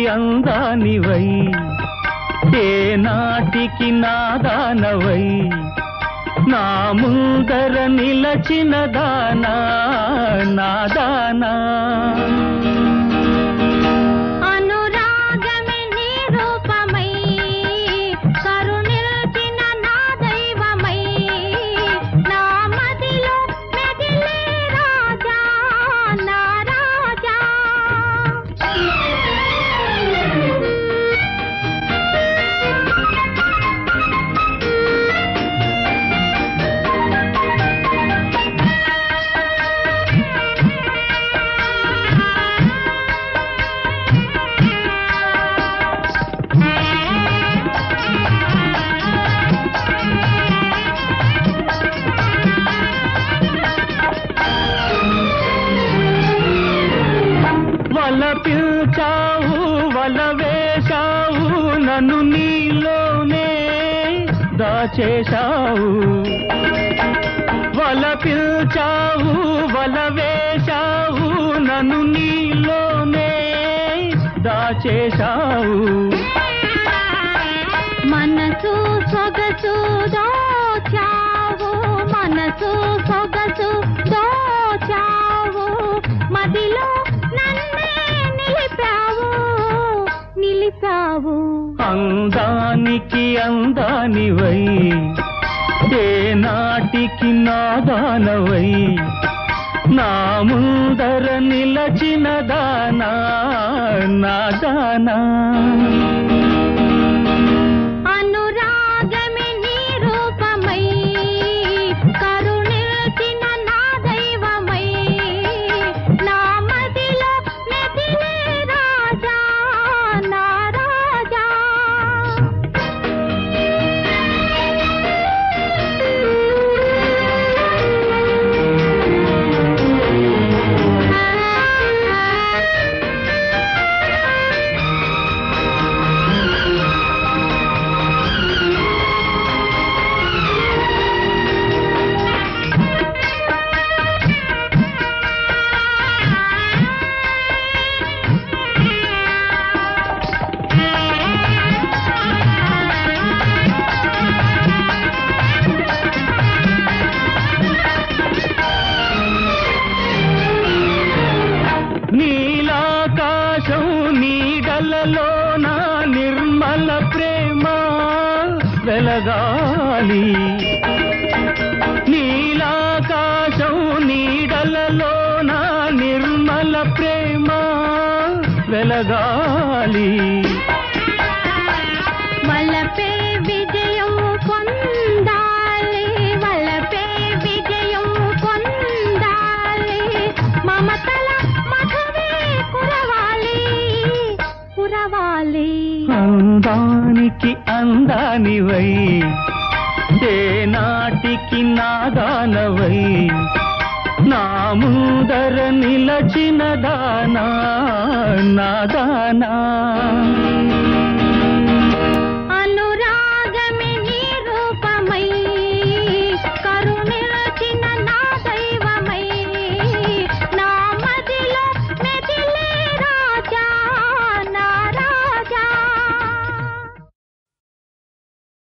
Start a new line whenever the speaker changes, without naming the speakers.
అందానివై ఏ నాటికి నాదానవై నా ముందర నిలచిన దానా నాదానా
అనురాగమే నీ రూపమై కరుణిల్చిన నా దైవమై నా మదిలో మెదిలే రాజా నా రాజా
వల పిల్చావు వల వేశావు నన్ను నీలోనే దాచేశావు వల పిల్చావు వల వేశావు నన్ను నీలోనే దాచేశావు
మనసు సొగసు దోచావు మనసు సొగసు దోచావు మదిలో నన్నే నిలిపావు నిలిపావు
అందానికి అందానివై ఏ నాటికి నాదానవై నా ముందర నిలచిన దానా నాదానా
అనురాగమే నీ రూపమై కరుణిల్చిన నా దైవమై నా మదిలో మెదిలే రాజా నా రాజా
నీలాకాశం నీడలలో నా నిర్మల ప్రేమ వెలగాలి నీలాకాశం నీడలలో నా నిర్మల ప్రేమ వెలగాలి
వలపే విజయం పొందాలి వలపే విజయం పొందాలి మమతల మధువే కురవాలి కురవాలి
అందానికి అందానివై ఏ నాటికి నాదానవై నా ముందర నిలచిన దానా నాదానా